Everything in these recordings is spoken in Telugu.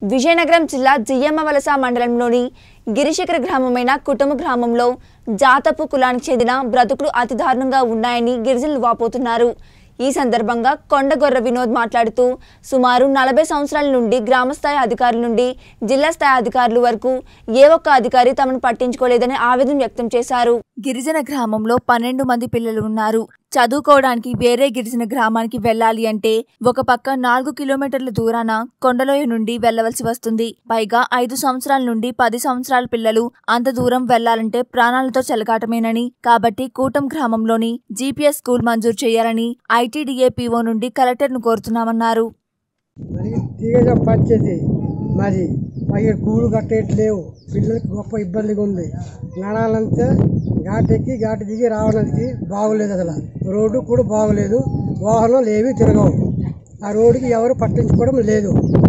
విజయనగరం జిల్లా జియ్యమ్మవలస మండలంలోని గిరిశిఖర గ్రామమైన కుటుంబ గ్రామంలో జాతపు కులానికి చెందిన బ్రతుకులు అతి దారుణంగా ఉన్నాయని గిరిజనులు వాపోతున్నారు ఈ సందర్భంగా కొండగొర్ర వినోద్ మాట్లాడుతూ సుమారు నలభై సంవత్సరాల నుండి గ్రామస్థాయి అధికారుల నుండి జిల్లా స్థాయి అధికారుల వరకు ఏ ఒక్క అధికారి తమను పట్టించుకోలేదని ఆవేదన వ్యక్తం చేశారు గిరిజన గ్రామంలో పన్నెండు మంది పిల్లలు ఉన్నారు చదువుకోవడానికి వేరే గిరిజన గ్రామానికి వెళ్ళాలి అంటే ఒక పక్క నాలుగు కిలోమీటర్ల దూరాన కొండలోయ నుండి వెళ్ళవలసి వస్తుంది పైగా ఐదు సంవత్సరాల నుండి పది సంవత్సరాల పిల్లలు అంత దూరం వెళ్లాలంటే ప్రాణాలతో చెలగాటమేనని కాబట్టి కూటం గ్రామంలోని జీపీఎస్ స్కూల్ మంజూరు చేయాలని ఐటీడీఏ పీఓ నుండి కలెక్టర్ను కోరుతున్నామన్నారు మరి తీగజ పంచేది మాది పైగా కూడు కట్టేయట్లేవు పిల్లలకి గొప్ప ఇబ్బందిగా ఉంది నడాలంటే ఘాటెక్కి ఘాటు దిగి రావడానికి బాగోలేదు అసలు రోడ్డు కూడా బాగోలేదు వాహనాలు ఏవి తిరగవు ఆ రోడ్డుకి ఎవరు పట్టించుకోవడం లేదు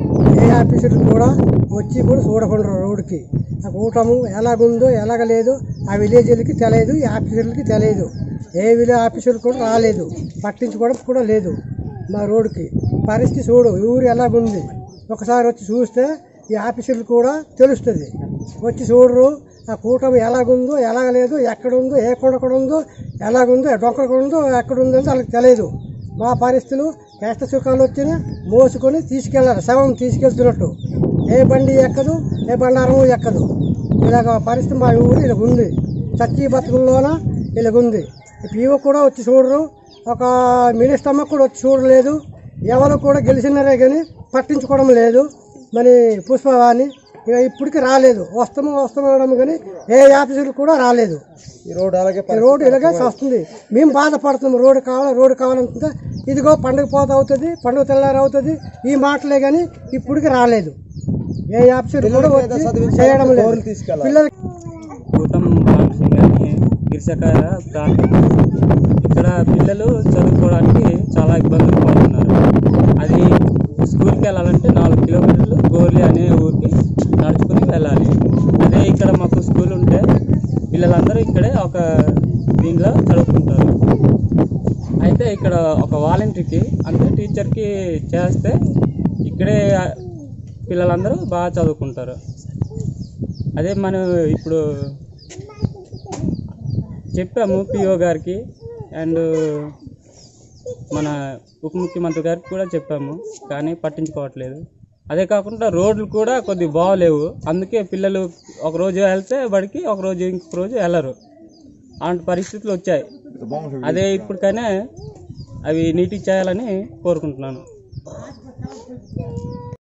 ఏ ఆఫీసర్లు కూడా వచ్చి కూడా చూడకుండా రోడ్డుకి ఆ కూటము ఎలాగుందో ఎలాగ లేదు ఆ విలేజ్లకి తెలియదు ఈ ఆఫీసర్లకి తెలియదు ఏ విలేజ్ ఆఫీసర్లు కూడా రాలేదు పట్టించుకోవడం కూడా లేదు మా రోడ్డుకి పరిస్థితి చూడు ఈ ఊరు ఎలాగుంది ఒకసారి వచ్చి చూస్తే ఈ ఆఫీసర్లు కూడా తెలుస్తుంది వచ్చి చూడరు ఆ కూటమి ఎలాగుందో ఎలాగ లేదు ఎక్కడుందో ఏ కొండ ఉందో ఎలాగుందో డొక్కడ ఉందో ఎక్కడుందో అని వాళ్ళకి తెలియదు మా పరిస్థితులు కష్ట సుఖాలు వచ్చినా మోసుకొని తీసుకెళ్ళాలి శవం తీసుకెళ్తున్నట్టు ఏ బండి ఎక్కదు ఏ బండారం ఎక్కదు ఇలాగ పరిస్థితి మా ఊరు ఇలాగ ఉంది చచ్చి బతుకుల్లోన ఇలాగుంది పీఓ కూడా వచ్చి చూడరు ఒక మినిస్టర్ అమ్మ కూడా వచ్చి చూడలేదు ఎవరు కూడా గెలిచినారే కానీ పట్టించుకోవడం లేదు మరి పుష్పవాణి ఇక ఇప్పటికి రాలేదు వస్తాము వస్తాము అనడం కానీ ఏ ఆఫీసులు కూడా రాలేదు ఈ రోడ్ అలాగే ఈ రోడ్డు ఇలాగే వస్తుంది మేము బాధపడుతున్నాం రోడ్డు కావాలి రోడ్డు కావాలంటే ఇదిగో పండుగ పోత అవుతుంది పండుగ తెల్లారి అవుతుంది ఈ మాటలే కానీ ఇప్పటికి రాలేదు ఏ ఆఫీసర్ కూడా వచ్చి చేయడం లేదు పిల్లలకి కూటం సింగ్ అని గిరిశకర ప్రాంతం ఇక్కడ పిల్లలు చదువుకోవడానికి చాలా ఇబ్బందులు పడుతున్నారు అది స్కూల్కి వెళ్ళాలంటే నాలుగు కిలోమీటర్లు గోర్లి అనే ఊరికి నడుచుకుని వెళ్ళాలి అదే ఇక్కడ మాకు స్కూల్ ఉంటే పిల్లలందరూ ఇక్కడే ఒక దీనిలో చదువుకుంటారు అయితే ఇక్కడ ఒక వాలంటీర్కి అంటే టీచర్కి చేస్తే ఇక్కడే పిల్లలందరూ బాగా చదువుకుంటారు అదే మనం ఇప్పుడు చెప్పాము పిఓ గారికి అండ్ మన ఉప ముఖ్యమంత్రి గారికి కూడా చెప్పాము కానీ పట్టించుకోవట్లేదు అదే కాకుండా రోడ్లు కూడా కొద్ది బాగలేవు అందుకే పిల్లలు ఒక రోజు వెళ్తే బడికి ఒక రోజు ఇంకొక రోజు వెళ్ళరు అలాంటి పరిస్థితులు వచ్చాయి అదే ఇప్పటికైనా అవి నీటికి చేయాలని కోరుకుంటున్నాను